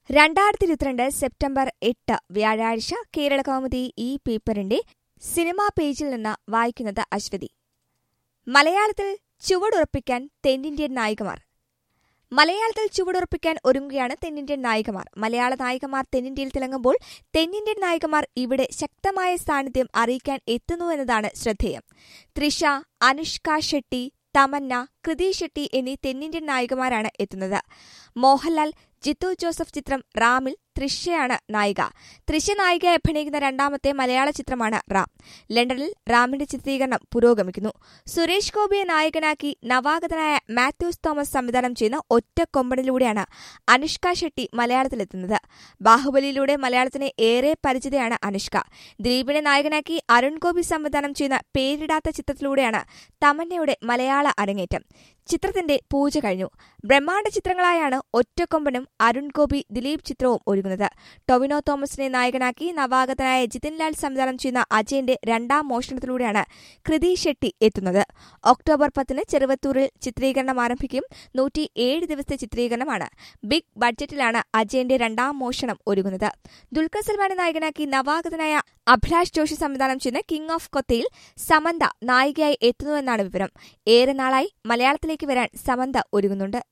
രണ്ടായിരത്തി ഇരുപത്തിരണ്ട് സെപ്റ്റംബർ എട്ട് വ്യാഴാഴ്ച കേരള കൗമുദി ഈ പേപ്പറിന്റെ സിനിമാ പേജിൽ നിന്ന് വായിക്കുന്നത് അശ്വതി മലയാളത്തിൽ ചുവടുറപ്പിക്കാൻ തെന്നിന്ത്യൻ നായികമാർ മലയാളത്തിൽ ചുവടുറപ്പിക്കാൻ ഒരുങ്ങുകയാണ് തെന്നിന്ത്യൻ നായികമാർ മലയാള നായികമാർ തെന്നിന്ത്യയിൽ തിളങ്ങുമ്പോൾ തെന്നിന്ത്യൻ നായികമാർ ഇവിടെ ശക്തമായ സാന്നിധ്യം അറിയിക്കാൻ എത്തുന്നുവെന്നതാണ് ശ്രദ്ധേയം ത്രിഷ അനുഷ്ക ഷെട്ടി തമന്ന കൃതി ഷെട്ടി എന്നീ തെന്നിന്ത്യൻ നായികമാരാണ് എത്തുന്നത് മോഹൻലാൽ ജിത്തു ജോസഫ് ചിത്രം റാമിൽ തൃശ്യയാണ് നായിക തൃശ്യ നായികയായി അഭിനയിക്കുന്ന രണ്ടാമത്തെ മലയാള ചിത്രമാണ് റാം ലണ്ടനിൽ റാമിന്റെ ചിത്രീകരണം പുരോഗമിക്കുന്നു സുരേഷ് ഗോപിയെ നായകനാക്കി നവാഗതനായ മാത്യൂസ് തോമസ് സംവിധാനം ചെയ്യുന്ന ഒറ്റ കൊമ്പനിലൂടെയാണ് അനുഷ്ക ഷെട്ടി മലയാളത്തിലെത്തുന്നത് ബാഹുബലിയിലൂടെ മലയാളത്തിന് ഏറെ പരിചിതയാണ് അനുഷ്ക ദിലീപിനെ നായകനാക്കി അരുൺ ഗോപി സംവിധാനം ചെയ്യുന്ന പേരിടാത്ത ചിത്രത്തിലൂടെയാണ് തമന്നയുടെ മലയാള അരങ്ങേറ്റം ചിത്രത്തിന്റെ പൂജ കഴിഞ്ഞു ബ്രഹ്മാണ്ഡ ചിത്രങ്ങളായാണ് ഒറ്റക്കൊമ്പനും അരുൺ ഗോപി ദിലീപ് ചിത്രവും ഒരുങ്ങുന്നത് ടൊവിനോ തോമസിനെ നായകനാക്കി നവാഗതനായ ജിതിൻലാൽ സംവിധാനം ചെയ്യുന്ന അജയന്റെ രണ്ടാം മോഷണത്തിലൂടെയാണ് കൃതി ഷെട്ടി എത്തുന്നത് ഒക്ടോബർ പത്തിന് ചെറുവത്തൂരിൽ ചിത്രീകരണം ആരംഭിക്കും നൂറ്റിയേഴ് ദിവസത്തെ ചിത്രീകരണമാണ് ബിഗ് ബഡ്ജറ്റിലാണ് അജയന്റെ രണ്ടാം മോഷണം ഒരുങ്ങുന്നത് ദുൽഖർ സൽമാനെ നായകനാക്കി നവാഗതനായ അഭിലാഷ് ജോഷി സംവിധാനം ചെയ്യുന്ന കിങ് ഓഫ് കൊത്തയിൽ സമന്ത നായികയായി എത്തുന്നുവെന്നാണ് വിവരം ഏറെ നാളായി മലയാളത്തിലേക്ക് വരാൻ സമന്ത ഒരുങ്ങുന്നുണ്ട്